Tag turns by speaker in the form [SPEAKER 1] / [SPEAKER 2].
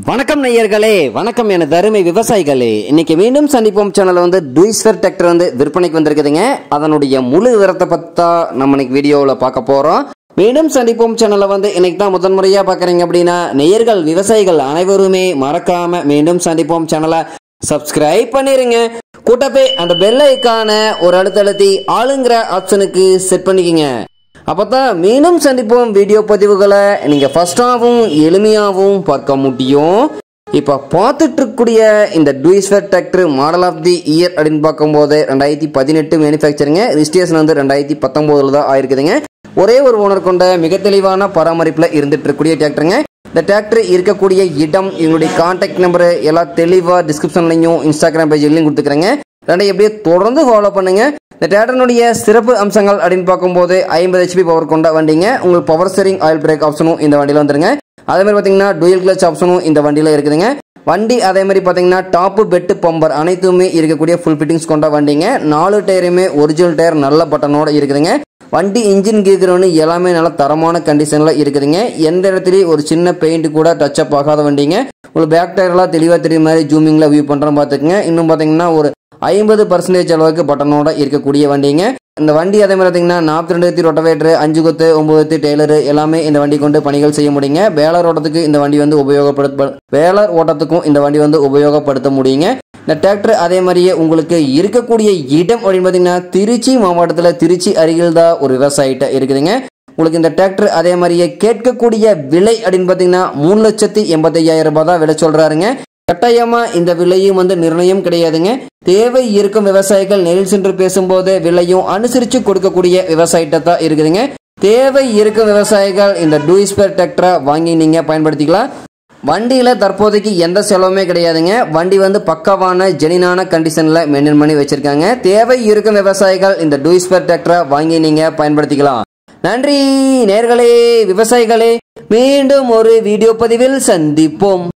[SPEAKER 1] வணக்கம் நேயர்களே வணக்கம் எனது அருமை விவசாயிகளே இன்னைக்கு மீண்டும் சந்திப்போம் சேனல்ல வந்து டூயிஸ்வர் டிராக்டர் வந்து விற்பனைக்கு வந்திருக்குதுங்க அதனுடைய முழு விவரத்தை பத்தா நம்ம இன்னைக்கு வீடியோவில் பார்க்க போறோம் மீண்டும் சந்திப்போம் சேனலை வந்து இன்னைக்கு தான் முதன் முறையா பார்க்குறீங்க அப்படின்னா நேயர்கள் விவசாயிகள் அனைவருமே மறக்காம மீண்டும் சந்திப்போம் சேனலை சப்ஸ்கிரைப் பண்ணிருங்க கூட்டப்பே அந்த பெல் ஐக்கான ஒரு அழுத்தழுத்தி ஆளுங்கிற ஆப்ஷனுக்கு செட் பண்ணிக்கங்க அப்பதான் மீண்டும் சந்திப்போம் வீடியோ பதிவுகளை நீங்க ஃபர்ஸ்டாகவும் எளிமையாகவும் பார்க்க முடியும் இப்போ பார்த்துட்டு இருக்கக்கூடிய இந்த டூயிஸ்வர் tractor model of the year அப்படின்னு பார்க்கும்போது ரெண்டாயிரத்தி பதினெட்டு மேனுஃபேக்சருங்க ரிஜிஸ்ட்ரேஷன் வந்து ரெண்டாயிரத்தி பத்தொம்போதுல தான் ஆயிருக்குதுங்க ஒரே ஒரு ஓனர் கொண்ட மிக தெளிவான பராமரிப்பில் இருந்துட்டு இருக்கக்கூடிய டிராக்டருங்க இந்த டிராக்டர் இருக்கக்கூடிய இடம் எங்களுடைய கான்டாக்ட் நம்பர் எல்லாம் தெளிவாக டிஸ்கிரிப்ஷன்லையும் இன்ஸ்டாகிராம் பேஜ்லையும் கொடுத்துக்கிறேங்க ரெண்டை எப்படியே தொடர்ந்து ஃபாலோ பண்ணுங்க இந்த டிராக்டருடைய சிறப்பு அம்சங்கள் அப்படின்னு பார்க்கும்போது ஐம்பது ஹெச்பி பவர் கொண்ட வண்டிங்க உங்களுக்கு பவர் ஸ்டேரிங் ஆயில் பிரேக் ஆப்ஷனும் இந்த வண்டியில் வந்துருங்க அதே மாதிரி பார்த்தீங்கன்னா டூயல் கிளச் ஆப்ஷனும் இந்த வண்டியில் இருக்குதுங்க வண்டி அதே மாதிரி பார்த்தீங்கன்னா டாப்பு பெட்டு பம்பர் அனைத்துமே இருக்கக்கூடிய ஃபுல் ஃபிட்டிங்ஸ் கொண்ட வண்டிங்க நாலு டயருமே ஒரிஜினல் டயர் நல்ல பட்டனோட இருக்குதுங்க வண்டி இன்ஜின் கீக்கிறோன்னு எல்லாமே நல்ல தரமான கண்டிஷனில் இருக்குதுங்க எந்த இடத்துலையும் ஒரு சின்ன பெயிண்ட் கூட டச் அப் ஆகாத வண்டிங்க உங்களுக்கு பேக் டயர்லாம் தெளிவாக தெரியும் மாதிரி ஜூமிங்கில் வியூ பண்ணுறோம் பார்த்துக்குங்க இன்னும் பார்த்தீங்கன்னா ஒரு ஐம்பது பர்சன்டேஜ் அளவுக்கு பட்டனோட இருக்கக்கூடிய வண்டிங்க இந்த வண்டி அதே மாதிரி பார்த்தீங்கன்னா நாற்பத்தி ரெண்டு ரொட்டவேட்டர் அஞ்சு கொத்து ஒன்பது கொத்து டெய்லரு எல்லாமே இந்த வண்டி கொண்டு பணிகள் செய்ய முடியுங்க வேலர் ஓட்டத்துக்கு இந்த வண்டி வந்து உபயோகப்படுத்த வேலர் ஓட்டத்துக்கும் இந்த வண்டி வந்து உபயோகப்படுத்த முடியுங்க இந்த டிராக்டர் அதே மாதிரியே உங்களுக்கு இருக்கக்கூடிய இடம் அப்படின்னு பார்த்தீங்கன்னா திருச்சி மாவட்டத்தில் திருச்சி அருகில் தான் ஒரு விவசாயிட்ட இருக்குதுங்க உங்களுக்கு இந்த டிராக்டர் அதே மாதிரியே கேட்கக்கூடிய விலை அப்படின்னு பார்த்தீங்கன்னா மூணு லட்சத்தி எண்பத்தையாயிரம் ரூபாய் தான் விலை சொல்றாருங்க கட்டாயமா இந்த விலையும் வந்து நிர்ணயம் கிடையாதுங்க தேவை இருக்கும் விவசாயிகள் நேரில் சென்று பேசும்போது விலையும் அனுசரித்து கொடுக்கக்கூடிய விவசாயிட்ட தான் இருக்குதுங்க தேவை இருக்கும் விவசாயிகள் இந்த டூயிஸ்பர் டிராக்டரை வாங்கி நீங்க பயன்படுத்திக்கலாம் வண்டியில் தற்போதைக்கு எந்த செலவுமே கிடையாதுங்க வண்டி வந்து பக்கவான ஜெனினான கண்டிஷனில் மெயின்டைன் பண்ணி வச்சிருக்காங்க தேவை இருக்கும் விவசாயிகள் இந்த டூயிஸ்பர் டிராக்டரை வாங்கி நீங்க பயன்படுத்திக்கலாம் நன்றி நேர்களே விவசாயிகளே மீண்டும் ஒரு வீடியோ பதிவில் சந்திப்போம்